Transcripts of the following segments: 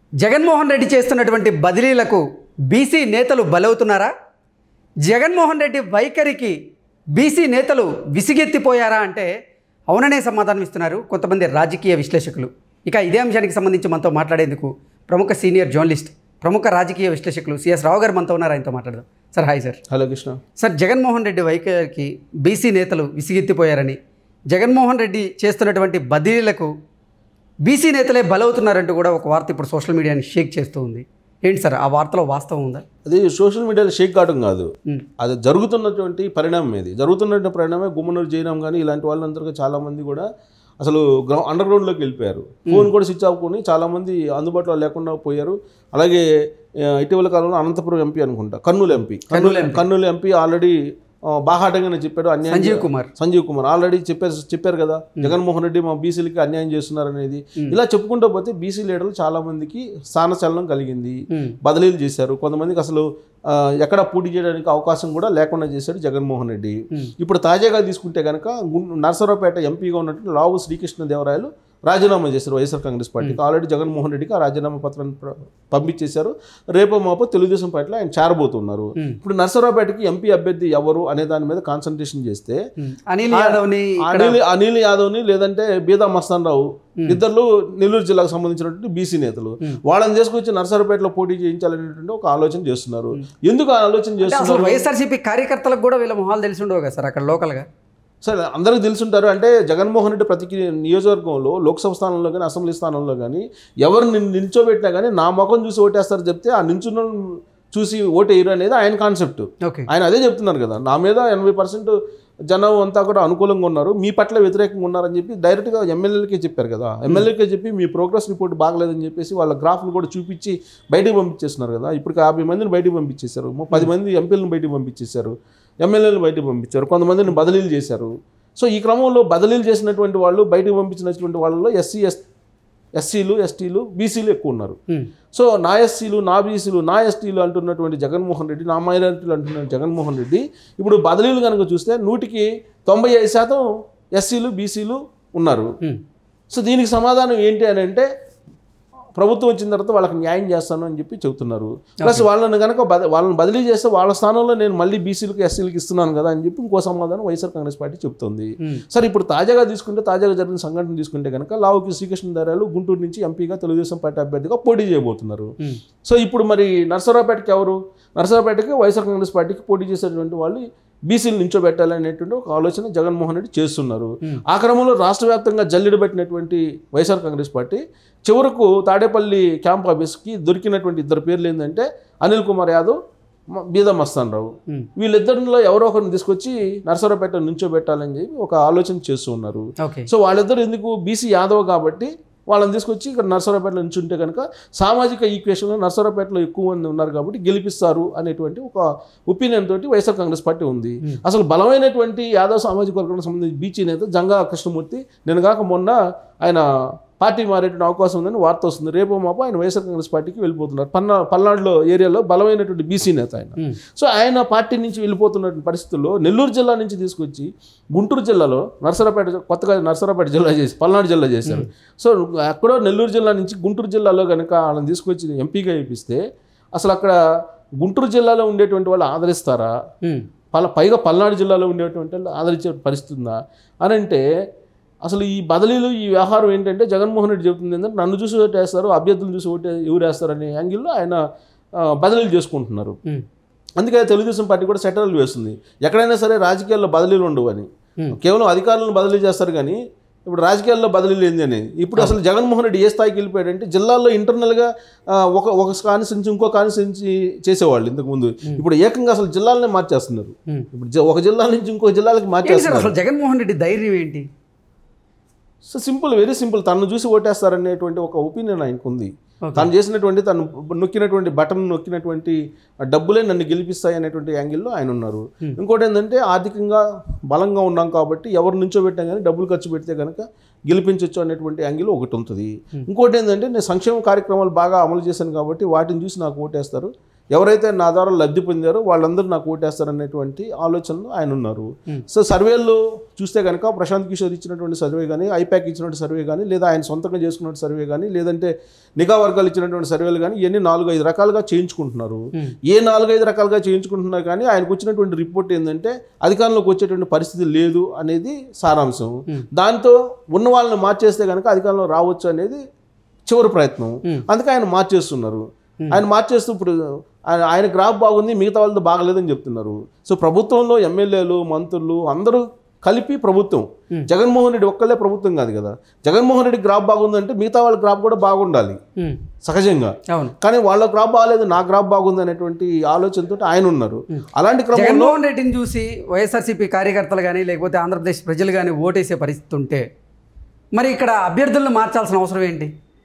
జగన్మోహన్ రెడ్డి చేస్తున్నటువంటి బదిలీలకు బీసీ నేతలు బలవుతున్నారా జగన్మోహన్ రెడ్డి వైఖరికి బీసీ నేతలు విసిగెత్తిపోయారా అంటే అవుననే సమాధానం ఇస్తున్నారు కొంతమంది రాజకీయ విశ్లేషకులు ఇక ఇదే అంశానికి సంబంధించి మనతో మాట్లాడేందుకు ప్రముఖ సీనియర్ జర్నలిస్ట్ ప్రముఖ రాజకీయ విశ్లేషకులు సిఎస్ రావు గారు మనతో ఉన్నారు ఆయనతో మాట్లాడదాం sir hi sir hello Krishna sir Jaganmohan Reddy వైఖరికి బీసీ నేతలు విసిగెత్తిపోయారని జగన్మోహన్ రెడ్డి చేస్తున్నటువంటి బదిలీలకు బీసీ నేతలే బలవుతున్నారంటూ కూడా ఒక వార్త ఇప్పుడు సోషల్ మీడియాని షేక్ చేస్తూ ఉంది ఏంటి సార్ ఆ వార్తలో వాస్తవం ఉందా అది సోషల్ మీడియాలో షేక్ కావడం కాదు ఉమ్, అది జరుగుతున్నటువంటి పరిణామం ఇది జరుగుతున్నటువంటి పరిణామమే గుమ్మనూరు జయరాం కానీ ఇలాంటి వాళ్ళందరూ చాలా మంది కూడా అసలు గ్రౌ అండర్ గ్రౌండ్లోకి వెళ్ళిపోయారు ఫోన్ కూడా స్విచ్ ఆఫ్ కొని చాలా మంది అందుబాటులో లేకుండా పోయారు అలాగే ఆ, ఇటీవల కాలంలో అనంతపురం ఎంపీ అనుకుంటా Kurnool MP Kurnool MP. Kurnool MP already బాహాటంగానే చెప్పాడు అన్యాయం సంజీవ్ కుమార్ సంజీవ్ కుమార్ ఆల్రెడీ చెప్పారు చెప్పారు కదా జగన్మోహన్ రెడ్డి మా బీసీలకి అన్యాయం చేస్తున్నారు అనేది ఇలా చెప్పుకుంటూ పోతే బీసీ లీడర్లు చాలా మందికి స్థానచలనం కలిగింది ఉమ్, బదిలీలు చేశారు కొంతమందికి అసలు ఆ, ఎక్కడ పోటీ చేయడానికి అవకాశం కూడా లేకుండా చేశాడు జగన్మోహన్ రెడ్డి ఉమ్, ఇప్పుడు తాజాగా తీసుకుంటే కనుక గుం- నరసరావుపేట ఎంపీగా ఉన్నటువంటి లావు శ్రీకృష్ణదేవరాయలు రాజీనామా చేశారు వైఎస్ఆర్ కాంగ్రెస్ పార్టీకి ఆల్రెడీ జగన్మోహన్ రెడ్డికి ఆ రాజీనామా పత్రాన్ని ప్ర- పంపించేశారు రేపో మాపో తెలుగుదేశం పార్టీలో ఆయన చేరబోతున్నారు ఉమ్, ఇప్పుడు నరసరావుపేటకి ఎంపీ అభ్యర్థి ఎవరు అనే దాని మీద కాన్సన్ట్రేషన్ చేస్తే ఉమ్. అనిల్ యాదవ్ని ఇక్కడ అనిల్ అనిల్ యాదవ్ని లేదంటే బీదా మస్తాన్ రావు ఇద్దరు నెల్లూరు జిల్లాకు సంబంధించినటువంటి బీసీ నేతలు వాళ్ళని తీసుకొచ్చి నర్సరావుపేటలో పోటీ చేయించాలనేటువంటి ఒక ఆలోచన చేస్తున్నారు ఎందుకు ఆ ఆలోచన అంటే చేస్తున్నారు అసలు వైఎస్ఆర్సీపీ కార్యకర్తలకు కూడా వీళ్ళ మొహాలు తెలిసి ఉండవు కదా సార్ అక్కడ లోకల్గా సరే అందరికీ తెలుసుంటారు అంటే జగన్మోహన్ రెడ్డి ప్రతి నియోజకవర్గంలో లోక్సభ స్థానంలో కానీ అసెంబ్లీ స్థానంలో కానీ ఎవరు నిన్- నిల్చోబెట్టినా కానీ నా ముఖం చూసి ఓటేస్తారు చెప్తే ఆ నిల్చున్న చూసి ఓటేయరు అనేది ఆయన కాన్సెప్ట్ ఓకే ఆయన అదే చెప్తున్నారు కదా నా మీద ఎనభై పర్సెంట్ జనం అంతా కూడా అనుకూలంగా ఉన్నారు మీ పట్ల వ్యతిరేకంగా ఉన్నారని చెప్పి డైరెక్ట్గా ఎమ్మెల్యేలకే చెప్పారు కదా ఎమ్మెల్యేకే చెప్పి మీ ప్రోగ్రెస్ రిపోర్ట్ బాగలేదని చెప్పేసి వాళ్ళ గ్రాఫ్లు కూడా చూపించి బయటికి పంపించేస్తున్నారు కదా ఇప్పుడు యాభై మందిని బయటికి పంపించేశారు మొ- పది మంది ఎంపీలను బయటికి పంపించేశారు ఎమ్మెల్యేలను బయటికి పంపించారు కొంతమందిని బదిలీలు చేశారు సో ఈ క్రమంలో బదిలీలు చేసినటువంటి వాళ్ళు బయటికి పంపించినటువంటి వాళ్ళలో ఎస్సీ ఎస్ ఎస్సీలు ఎస్టీలు బీసీలు ఎక్కువ ఉన్నారు ఉమ్, సో నా ఎస్సీలు నా బీసీలు నా ఎస్టీలు అంటున్నటువంటి జగన్మోహన్ రెడ్డి నా మైనారిటీలు అంటున్న జగన్మోహన్ రెడ్డి ఇప్పుడు బదిలీలు కనుక చూస్తే నూటికి తొంభై ఐదు శాతం ఎస్సీలు బీసీలు ఉన్నారు ఉమ్, సో దీనికి సమాధానం ఏంటి అని అంటే ప్రభుత్వం వచ్చిన తర్వాత వాళ్ళకి న్యాయం చేస్తాను అని చెప్పి చెబుతున్నారు ప్లస్ వాళ్ళని కనుక బద వాళ్ళని బదిలీ చేస్తే వాళ్ళ స్థానంలో నేను మళ్ళీ బీసీలకు ఎస్సీలకు ఇస్తున్నాను కదా అని చెప్పి ఇంకో సమాధానం వైఎస్ఆర్ కాంగ్రెస్ పార్టీ చెప్తుంది ఉమ్, సరే ఇప్పుడు తాజాగా తీసుకుంటే తాజాగా జరిగిన సంఘటన తీసుకుంటే కనుక లావుకి శ్రీకృష్ణదేవరాయలు గుంటూరు నుంచి ఎంపీగా తెలుగుదేశం పార్టీ అభ్యర్థిగా పోటీ చేయబోతున్నారు ఉమ్, సో ఇప్పుడు మరి నర్సరావుపేటకి ఎవరు నర్సరావుపేటకి వైఎస్ఆర్ కాంగ్రెస్ పార్టీకి పోటీ చేసేటువంటి వాళ్ళు బీసీలు నించోబెట్టాలి అనేటువంటి ఒక ఆలోచన జగన్మోహన్ రెడ్డి చేస్తున్నారు Hmm. ఆ క్రమంలో రాష్ట్ర వ్యాప్తంగా జల్లెడ పెట్టినటువంటి వైఎస్ఆర్ కాంగ్రెస్ పార్టీ చివరకు తాడేపల్లి క్యాంప్ ఆఫీస్కి దొరికినటువంటి ఇద్దరు పేర్లు ఏంటంటే అనిల్ కుమార్ యాదవ్ మ- బీదా మస్తాన్ రావు ఉమ్, వీళ్ళిద్దరిలో ఎవరో ఒకరిని తీసుకొచ్చి నర్సరావుపేట నుంచోబెట్టాలని చెప్పి ఒక ఆలోచన చేస్తూ ఉన్నారు ఓకే సో వాళ్ళిద్దరు ఎందుకు బీసీ యాదవ్ కాబట్టి వాళ్ళని తీసుకొచ్చి ఇక్కడ నర్సరావుపేటలో నుంచి ఉంటే కనుక సామాజిక ఈక్వేషన్లో నర్సరావుపేటలో ఎక్కువ మంది ఉన్నారు కాబట్టి గెలిపిస్తారు అనేటువంటి ఒక ఒపీనియన్ తోటి వైఎస్ఆర్ కాంగ్రెస్ పార్టీ ఉంది Hmm. అసలు బలమైనటువంటి యాదవ్ సామాజిక వర్గానికి సంబంధించి బీచ్ నేత జంగా కృష్ణమూర్తి నేను కాక మొన్న ఆయన పార్టీ మారేటువంటి అవకాశం ఉందని వార్త వస్తుంది రేపు మాపు ఆయన వైఎస్ఆర్ కాంగ్రెస్ పార్టీకి వెళ్ళిపోతున్నారు పల్నా పల్నాడులో ఏరియాలో బలమైనటువంటి బీసీ నేత ఆయన ఉమ్, సో ఆయన పార్టీ నుంచి వెళ్ళిపోతున్న పరిస్థితుల్లో నెల్లూరు జిల్లా నుంచి తీసుకొచ్చి గుంటూరు జిల్లాలో నర్సరాపేట కొత్తగా నర్సరాపేట జిల్లా చేసి పల్నాడు జిల్లా చేశారు సో ఎక్కడో నెల్లూరు జిల్లా నుంచి గుంటూరు జిల్లాలో కనుక వాళ్ళని తీసుకొచ్చి ఎంపీగా వేపిస్తే అసలు అక్కడ గుంటూరు జిల్లాలో ఉండేటువంటి వాళ్ళు ఆదరిస్తారా ఉమ్, పల పైగా పల్నాడు జిల్లాలో ఉండేటువంటి వాళ్ళు ఆదరించే పరిస్థితి ఉందా అని అంటే అసలు ఈ బదిలీలు ఈ వ్యవహారం ఏంటంటే జగన్మోహన్ రెడ్డి చెబుతుంది ఏంటంటే నన్ను చూసి ఓటేస్తారు అభ్యర్థులను చూసి ఓటే ఎవరు వేస్తారు అనే యాంగిల్లో ఆయన ఆ, బదిలీలు చేసుకుంటున్నారు ఉమ్, అందుకే తెలుగుదేశం పార్టీ కూడా సెటర్లు వేస్తుంది ఎక్కడైనా సరే రాజకీయాల్లో బదిలీలు ఉండవు అని Hmm. కేవలం అధికారులను బదిలీ చేస్తారు కానీ ఇప్పుడు రాజకీయాల్లో బదిలీలు ఏంది అనేది ఇప్పుడు అసలు జగన్మోహన్ రెడ్డి ఏ స్థాయికి వెళ్ళిపోయాడంటే జిల్లాల్లో ఇంటర్నల్గా ఒక ఒక కాన్స్టిట్యూన్సీ ఇంకో కాన్స్టిట్యూన్సీ చేసేవాళ్ళు ఇంతకు ముందు ఇప్పుడు ఏకంగా అసలు జిల్లాలనే మార్చేస్తున్నారు ఉమ్. ఇప్పుడు జ- ఒక జిల్లా నుంచి ఇంకో జిల్లాలకి ఏంటి సార్ మార్చేస్తున్నారు అసలు జగన్మోహన్ రెడ్డి ధైర్యం ఏంటి సో సింపుల్ వెరీ సింపుల్ తను చూసి ఓటేస్తారనేటువంటి ఒక ఒపీనియన్ ఆయనకు ఉంది Okay. తను చేసినటువంటి తను నొక్కినటువంటి బటన్ నొక్కినటువంటి ఆ డబ్బులే నన్ను గెలిపిస్తాయి అనేటువంటి యాంగిల్లో ఆయన ఉన్నారు Hmm. ఇంకోటి ఏంటంటే ఆర్థికంగా బలంగా ఉన్నాం కాబట్టి ఎవరు నుంచో పెట్టాం కానీ డబ్బులు ఖర్చు పెడితే కనుక గెలిపించవచ్చు అనేటువంటి యాంగిల్ ఒకటి ఉంటుంది Hmm. ఇంకోటి ఏంటంటే నేను సంక్షేమ కార్యక్రమాలు బాగా అమలు చేశాను కాబట్టి వాటిని చూసి నాకు ఓటేస్తారు ఎవరైతే నా ద్వారా లబ్ధి పొందారో వాళ్ళందరూ నాకు ఓటేస్తారనేటువంటి ఆలోచనలో ఆయన ఉన్నారు సో సర్వేలు చూస్తే కనుక ప్రశాంత్ కిషోర్ ఇచ్చినటువంటి సర్వే కానీ ఐపాక్ ఇచ్చినటువంటి సర్వే కానీ లేదా ఆయన సొంతంగా చేసుకున్న సర్వే కానీ లేదంటే నిఘా వర్గాలు ఇచ్చినటువంటి సర్వేలు కానీ ఇవన్నీ నాలుగు ఐదు రకాలుగా చేయించుకుంటున్నారు ఏ నాలుగైదు రకాలుగా చేయించుకుంటున్నారు కానీ ఆయనకు వచ్చినటువంటి రిపోర్ట్ ఏంటంటే అధికారంలోకి వచ్చేటువంటి పరిస్థితి లేదు అనేది సారాంశం దాంతో ఉన్న వాళ్ళని మార్చేస్తే కనుక అధికారంలో రావచ్చు అనేది చివరి ప్రయత్నం అందుకే ఆయన మార్చేస్తున్నారు ఆయన మార్చేస్తూ ఇప్పుడు ఆయన ఆయన గ్రాఫ్ బాగుంది మిగతా వాళ్ళతో బాగలేదని చెప్తున్నారు సో ప్రభుత్వంలో ఎమ్మెల్యేలు మంత్రులు అందరూ కలిపి ప్రభుత్వం జగన్మోహన్ రెడ్డి ఒక్కళ్ళే ప్రభుత్వం కాదు కదా జగన్మోహన్ రెడ్డి గ్రాఫ్ బాగుందంటే మిగతా వాళ్ళ గ్రాఫ్ కూడా బాగుండాలి ఉమ్. సహజంగా అవును కానీ వాళ్ళ గ్రాఫ్ బాగాలేదు నా గ్రాఫ్ బాగుంది అనేటువంటి ఆలోచనతో ఆయన ఉన్నారు అలాంటి క్రమంలో జగన్మోహన్ రెడ్డిని చూసి వైఎస్ఆర్సీపీ కార్యకర్తలు కానీ లేకపోతే ఆంధ్రప్రదేశ్ ప్రజలు కానీ ఓటేసే పరిస్థితి ఉంటే మరి ఇక్కడ అభ్యర్థులను మార్చాల్సిన అవసరం ఏంటి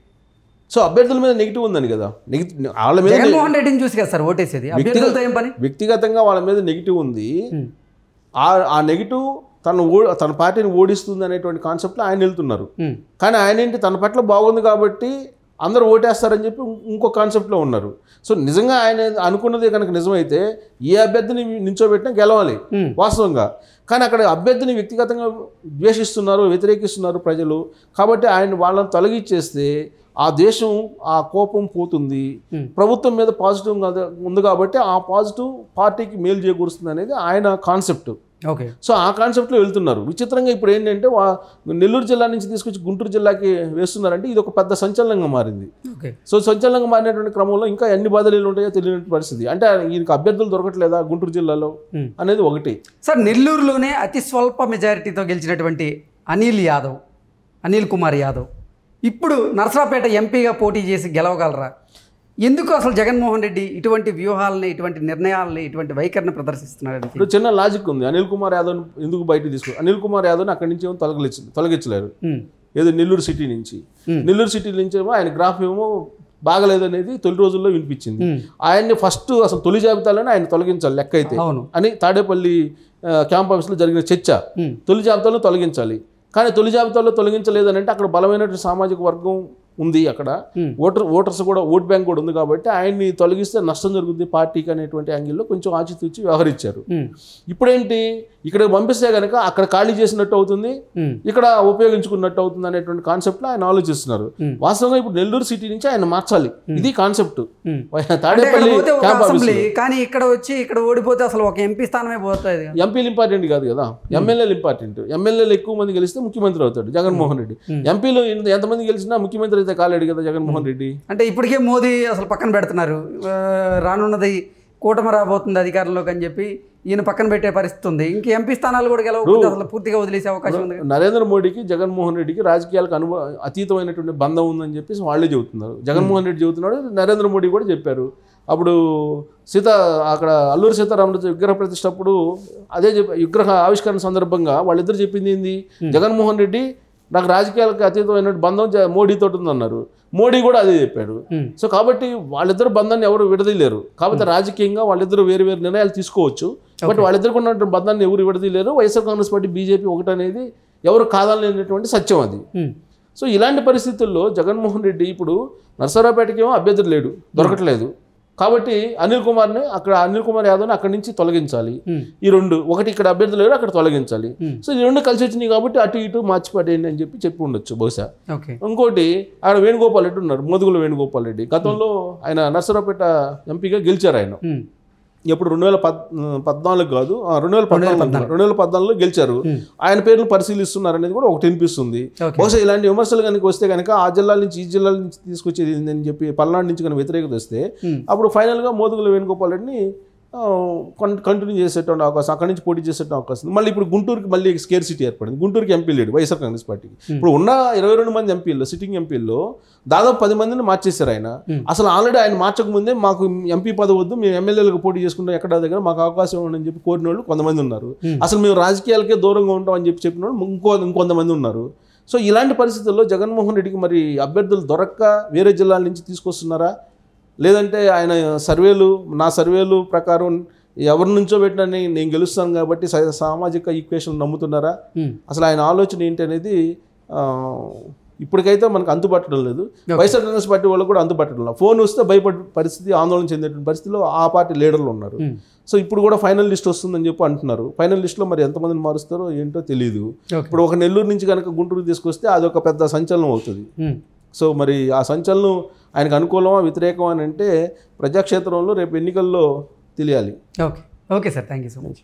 సో అభ్యర్థుల మీద నెగిటివ్ ఉందని కదా నెగిటివ్ వాళ్ళ మీద జగన్మోహన్ రెడ్డిని చూసి కదా సార్ ఓటేసేది అభ్యర్థులతో ఏం పని వ్యక్తిగతంగా వాళ్ళ మీద నెగిటివ్ ఉంది ఉమ్. ఆ ఆ నెగిటివ్ తను ఓ తన పార్టీని ఓడిస్తుంది అనేటువంటి కాన్సెప్ట్లో ఆయన వెళ్తున్నారు ఉమ్. కానీ ఆయన ఏంటి తన పట్ల బాగుంది కాబట్టి అందరూ ఓటేస్తారని చెప్పి ఇం- ఇంకో కాన్సెప్ట్లో ఉన్నారు సో నిజంగా ఆయన అనుకున్నది కనుక నిజమైతే ఏ అభ్యర్థిని నించోబెట్టినా గెలవాలి ఉమ్. వాస్తవంగా కానీ అక్కడ అభ్యర్థిని వ్యక్తిగతంగా ద్వేషిస్తున్నారు వ్యతిరేకిస్తున్నారు ప్రజలు కాబట్టి ఆయన వాళ్ళని తొలగించేస్తే ఆ దేశం ఆ కోపం పోతుంది Hmm. ప్రభుత్వం మీద పాజిటివ్ ఉంది కాబట్టి ఆ పాజిటివ్ పార్టీకి మేలు చేకూరుస్తుంది అనేది ఆయన కాన్సెప్ట్ ఓకే సో ఆ కాన్సెప్ట్లో వెళ్తున్నారు విచిత్రంగా ఇప్పుడు ఏంటంటే వా- నెల్లూరు జిల్లా నుంచి తీసుకొచ్చి గుంటూరు జిల్లాకి వేస్తున్నారంటే ఇది ఒక పెద్ద సంచలనంగా మారింది ఓకే సో సంచలనంగా మారినటువంటి క్రమంలో ఇంకా ఎన్ని బాధలు ఉంటాయో తెలియని పరిస్థితి అంటే ఈయనకి అభ్యర్థులు దొరకట్లేదా గుంటూరు జిల్లాలో Hmm. అనేది ఒకటి సార్ నెల్లూరులోనే అతి స్వల్ప మెజారిటీతో గెలిచినటువంటి అనిల్ యాదవ్ అనిల్ కుమార్ యాదవ్ ఇప్పుడు నరసరావుపేట ఎంపీగా పోటీ చేసి గెలవగలరా ఎందుకు అసలు జగన్మోహన్ రెడ్డి ఇటువంటి వ్యూహాలని ఇటువంటి నిర్ణయాలని ఇటువంటి వైఖరిని ప్రదర్శిస్తున్నారని ఇప్పుడు చిన్న లాజిక్ ఉంది అనిల్ కుమార్ యాదవ్ ఎందుకు బయటకు తీసుకు అనిల్ కుమార్ యాదవ్ని అక్కడి నుంచి ఏమో తొలగించ తొలగించలేరు ఉమ్, ఏదో నెల్లూరు సిటీ నుంచి Hmm. నెల్లూరు సిటీ నుంచి ఏమో ఆయన గ్రాఫ్ ఏమో బాగలేదనేది తొలి రోజుల్లో వినిపించింది ఉమ్, ఆయన్ని ఫస్ట్ అసలు తొలి జాబితాలోనే ఆయన తొలగించాలి లెక్క అయితే అవును అని తాడేపల్లి ఆ, క్యాంప్ ఆఫీస్లో జరిగిన చర్చ ఉమ్, తొలి జాబితాలో తొలగించాలి కానీ తొలి జాబితాలో తొలగించలేదని అంటే అక్కడ బలమైనటువంటి సామాజిక వర్గం ఉంది అక్కడ ఉమ్, ఓటర్ ఓటర్స్ కూడా ఓట్ బ్యాంక్ కూడా ఉంది కాబట్టి ఆయన్ని తొలగిస్తే నష్టం జరుగుతుంది పార్టీకి అనేటువంటి యాంగిల్లో కొంచెం ఆచితూచి వ్యవహరించారు ఉమ్, ఇప్పుడేంటి ఇక్కడ పంపిస్తే కనుక అక్కడ ఖాళీ చేసినట్టు అవుతుంది ఉమ్, ఇక్కడ ఉపయోగించుకున్నట్టు అవుతుంది అనేటువంటి కాన్సెప్ట్లో ఆయన ఆలోచిస్తున్నారు Hmm. వాస్తవంగా ఇప్పుడు నెల్లూరు సిటీ నుంచి ఆయన మార్చాలి ఇది కాన్సెప్ట్ ఉమ్. అంటే అక్కడ తాడేపల్లి పోతే ఒక క్యాంప్ అసెంబ్లీ ఆఫీస్ కానీ ఇక్కడ వచ్చి ఇక్కడ ఓడిపోతే అసలు ఒక ఎంపీ స్థానమే పోతుంది కదా. ఎంపీలు ఇంపార్టెంట్ కాదు కదా ఎమ్మెల్యేలు ఇంపార్టెంట్ ఎమ్మెల్యేలు ఎక్కువ మంది గెలిస్తే ముఖ్యమంత్రి అవుతాడు జగన్మోహన్ రెడ్డి ఎంపీలు ఇంత- ఎంతమంది గెలిచినా ముఖ్యమంత్రి అయితే కాలేడు కదా జగన్మోహన్ రెడ్డి అంటే ఇప్పటికే మోదీ అసలు పక్కన పెడుతున్నారు ఆ, రానున్నది కూటమి రాబోతుంది అధికారంలోకి అని చెప్పి ఈయన పక్కన పెట్టే పరిస్థితి ఉంది ఇంక ఎంపీ స్థానాలు కూడా గెలవకపోతే అసలు పూర్తిగా వదిలేసే అవకాశం ఉంది కదా. నరేంద్ర మోడీకి జగన్మోహన్ రెడ్డికి రాజకీయాలకు అనుభవ అతీతమైనటువంటి బంధం ఉందని చెప్పేసి వాళ్ళే చెబుతున్నారు జగన్మోహన్ రెడ్డి చెబుతున్నాడు నరేంద్ర మోడీ కూడా చెప్పారు అప్పుడు సీత అక్కడ అల్లూరి సీతారామరాజు విగ్రహ ప్రతిష్ట అప్పుడు అదే చెప్ప విగ్రహ ఆవిష్కరణ సందర్భంగా వాళ్ళిద్దరు చెప్పింది ఏంది జగన్మోహన్ రెడ్డి నాకు రాజకీయాలకు అతీతమైన బంధం జ- మోడీతో ఉందన్నారు మోడీ కూడా అదే చెప్పాడు ఉమ్, సో కాబట్టి వాళ్ళిద్దరు బంధాన్ని ఎవరు విడదీయలేరు కాబట్టి రాజకీయంగా వాళ్ళిద్దరు వేరు వేరు నిర్ణయాలు తీసుకోవచ్చు బట్ వాళ్ళిద్దరికి ఉన్నటువంటి బంధాన్ని ఎవరు విడదీయలేరు వైఎస్ఆర్ కాంగ్రెస్ పార్టీ బీజేపీ ఒకటనేది ఎవరు కాదనలేనటువంటి సత్యం అది ఉమ్, సో ఇలాంటి పరిస్థితుల్లో జగన్మోహన్ రెడ్డి ఇప్పుడు నర్సరావుపేటకేమో అభ్యర్థులు లేడు దొరకట్లేదు కాబట్టి అనిల్ కుమార్ని అక్కడ అనిల్ కుమార్ యాదవ్ని అక్కడి నుంచి తొలగించాలి ఉమ్, ఈ రెండు ఒకటి ఇక్కడ అభ్యర్థులు లేరు అక్కడ తొలగించాలి Hmm. సో ఈ రెండు కలిసి వచ్చినాయి కాబట్టి అటు ఇటు మార్చి పడేయండి అని చెప్పి చెప్పి ఉండొచ్చు బహుశా ఓకే ఇంకోటి ఆయన వేణుగోపాల్ రెడ్డి ఉన్నారు మోదుగుల వేణుగోపాల్ రెడ్డి గతంలో ఆయన నర్సరావుపేట ఎంపీగా గెలిచారు ఆయన ఉమ్, ఎప్పుడు రెండు వేల పద్ పద్నాలుగు కాదు ఆ, రెండు వేల పద్నాలుగు రెండు వేల పద్నాలుగులో గెలిచారు Hmm. ఆయన పేర్లు పరిశీలిస్తున్నారు అనేది కూడా ఒకటి వినిపిస్తుంది ఓకే బహుశా ఇలాంటి విమర్శలు కనుక వస్తే కనుక ఆ జిల్లాల నుంచి ఈ జిల్లాల నుంచి తీసుకొచ్చేది అని చెప్పి పల్నాడు నుంచి కనుక వ్యతిరేకత వస్తే ఉమ్, అప్పుడు ఫైనల్గా మోదుగుల వేణుగోపాల్ రెడ్డిని కంటిన్యూ చేసేటువంటి అవకాశం అక్కడి నుంచి పోటీ చేసేటువంటి అవకాశం ఉంది. మళ్ళీ ఇప్పుడు గుంటూరుకి మళ్ళీ స్కేర్ సిటీ ఏర్పడింది గుంటూరుకి ఎంపీ లేడు వైఎస్ఆర్ కాంగ్రెస్ పార్టీకి ఇప్పుడు ఉన్న ఇరవై రెండు మంది ఎంపీల్లో సిట్టింగ్ ఎంపీల్లో దాదాపు పది మందిని మార్చేశారు ఆయన Hmm. అసలు ఆల్రెడీ ఆయన మార్చక ముందే మాకు ఎంపీ పదవి వద్దు మేము ఎమ్మెల్యేలకు పోటీ చేసుకుంటాం ఎక్కడ దగ్గర మాకు అవకాశం ఇవ్వండి అని చెప్పి కోరిన వాళ్ళు కొంతమంది ఉన్నారు Hmm. అసలు మేము రాజకీయాలకే దూరంగా ఉంటాం అని చెప్పి చెప్పిన వాళ్ళు ఇంకో ఇంకొంతమంది ఉన్నారు సో ఇలాంటి పరిస్థితుల్లో జగన్మోహన్ రెడ్డికి మరి అభ్యర్థులు దొరక్క వేరే జిల్లాల నుంచి తీసుకొస్తున్నారా లేదంటే ఆయన సర్వేలు నా సర్వేలు ప్రకారం ఎవరి నుంచో పెట్టినా నేను నేను గెలుస్తాను కాబట్టి సా- సామాజిక ఈక్వేషన్ నమ్ముతున్నారా ఉమ్, అసలు ఆయన ఆలోచన ఏంటి అనేది ఆ, ఇప్పటికైతే మనకు అంతుపట్టడం లేదు వైఎస్ఆర్ కాంగ్రెస్ పార్టీ వాళ్ళు కూడా అంతుపట్టడం లేదు ఫోన్ వస్తే భయపడే పరిస్థితి ఆందోళన చెందేటువంటి పరిస్థితిలో ఆ పార్టీ లీడర్లు ఉన్నారు ఉమ్. సో ఇప్పుడు కూడా ఫైనల్ లిస్ట్ వస్తుందని చెప్పి అంటున్నారు ఫైనల్ లిస్ట్లో మరి ఎంతమందిని మారుస్తారో ఏంటో తెలియదు ఓకే ఇప్పుడు ఒక నెల్లూరు నుంచి కనుక గుంటూరు తీసుకొస్తే అదొక పెద్ద సంచలనం అవుతుంది ఉమ్. సో మరి ఆ సంచలనం ఆయనకు అనుకూలమా వ్యతిరేకమా అని అంటే ప్రజాక్షేత్రంలో రేపు ఎన్నికల్లో తెలియాలి okay okay sir thank you so much